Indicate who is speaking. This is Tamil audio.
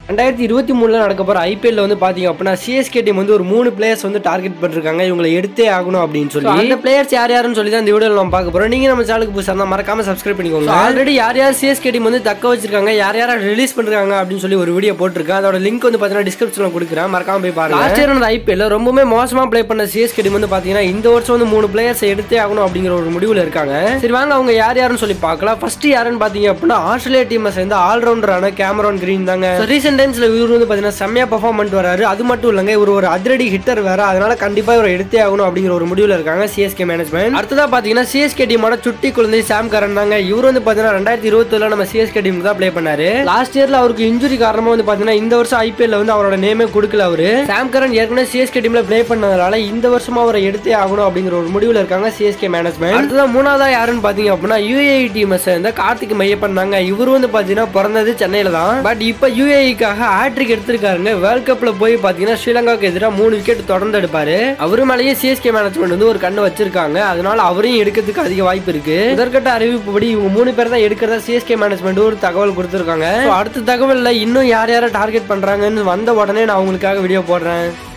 Speaker 1: ரெண்டாயிரத்தி இருபத்தி மூணுல நடக்க போற ஐபிஎல்ல வந்து பாத்தீங்க அப்படின்னா சிஎஸ்கே டீம் வந்து ஒரு மூணு பிளேயர்ஸ் வந்து டார்கெட் பண்ணிருக்காங்க இவங்களை எடுத்தே ஆகணும் அப்படின்னு சொல்லி அந்த பிளேயர்ஸ் யார் யாருன்னு சொல்லி தான் இந்த வீடியோல நம்ம பார்க்க போறோம் நீங்க நம்ம சேனலுக்கு புதுசா இருந்தா மறக்காம சப்ஸ்கிரைப் பண்ணிக்கோங்க ஆல்ரெடி யார் யார் சிஎஸ்கே டீம் வந்து தக்க வச்சிருக்காங்க யார் யார் ரிலீஸ் பண்றாங்க அப்படின்னு சொல்லி ஒரு வீடியோ போட்டிருக்கேன் அதோட லிங்க் வந்து பாத்தீங்கன்னா டிஸ்கிரிப்ஷன்ல கொடுக்குறேன் மறக்காம போய் பாருங்க லாஸ்ட் இயர் நடந்த ஐபிஎல்ல ரொம்பவே மோசமா ப்ளே பண்ண சிஎஸ்கே டீம் வந்து பாத்தீங்கன்னா இந்த வருஷம் வந்து மூணு பிளேயர்ஸ் எடுத்தே ஆகணும் அப்படிங்கிற ஒரு முடிவுல இருக்காங்க சரி வாங்க அவங்க யார் யாருன்னு சொல்லி பார்க்கலாம் ஃபர்ஸ்ட் யாருன்னு பாத்தீங்க அப்படின்னா ஆஸ்திரேலியா டீமை சேர்ந்த ஆல்ரவுண்டரான கேமரான் கிரீன் தாங்க ரீசெண்ட் டைம்ஸ்ல இவர் வந்து பாத்தீங்கன்னா செம்மையா பெர்ஃபார்ம் பண்ணிட்டு வராரு அது மட்டும் இல்லைங்க இவர் ஒரு அதிரடி ஹிட்டர் வேற அதனால கண்டிப்பா இவரை எடுத்தே ஆகணும் அப்படிங்கிற ஒரு முடிவுல இருக்காங்க சிஎஸ்கே மேனேஜ்மெண்ட் அடுத்ததா பாத்தீங்கன்னா சிஎஸ்கே டீமோட சுட்டி குழந்தை சாம் கரன் தாங்க இவர் வந்து பாத்தீங்கன்னா ரெண்டாயிரத்தி இருபத்துல நம்ம சிஎஸ்கே டீம் தான் ப்ளே பண்ணாரு லாஸ்ட் இயர்ல அவருக்கு இன்ஜுரி காரணமா வந்து பாத்தீங்கன்னா இந்த வருஷம் ஐபிஎல்ல வந்து அவரோட நேமே கொடுக்கல அவரு சாம் கரன் ஏற்கனவே சிஎஸ்கே டீம்ல ப்ளே பண்ணதுனால இந்த வருஷமா அவரை எடுத்தே ஆகணும் அப்படிங்கிற ஒரு முடிவுல இருக்காங்க சிஎஸ்கே மேனேஜ்மெண்ட் அடுத்ததா மூணாவதா யாருன்னு பாத்தீங்க அப்படின்னா யூஏஇ டீமை சேர்ந்த கார்த்திக் மையப்பன் தாங்க இவர் வந்து பாத்தீங்கன்னா பிறந்தது சென்னையில தான் பட் இப்ப யூஏஇக்காக ஹேட்ரிக் எடுத்திருக்காருங்க வேர்ல்ட் கப்ல போய் பாத்தீங்கன்னா ஸ்ரீலங்காவுக்கு எதிராக மூணு விக்கெட் தொடர்ந்து எடுப்பாரு அவரு மேலேயே சிஎஸ்கே மேனேஜ்மெண்ட் வந்து ஒரு கண்ணு வச்சிருக்காங்க அதனால அவரையும் எடுக்கிறதுக்கு அதிக வாய்ப்பு இருக்கு முதற்கட்ட அறிவிப்புப்படி இவங்க மூணு பேர் தான் எடுக்கிறதா சிஎஸ்கே மேனேஜ்மெண்ட் ஒரு தகவல் கொடுத்திருக்காங்க So, அடுத்த தகவல்ல இன்னும் யார் யாரை டார்கெட் பண்றாங்கன்னு வந்த உடனே நான் உங்களுக்காக வீடியோ போடுறேன்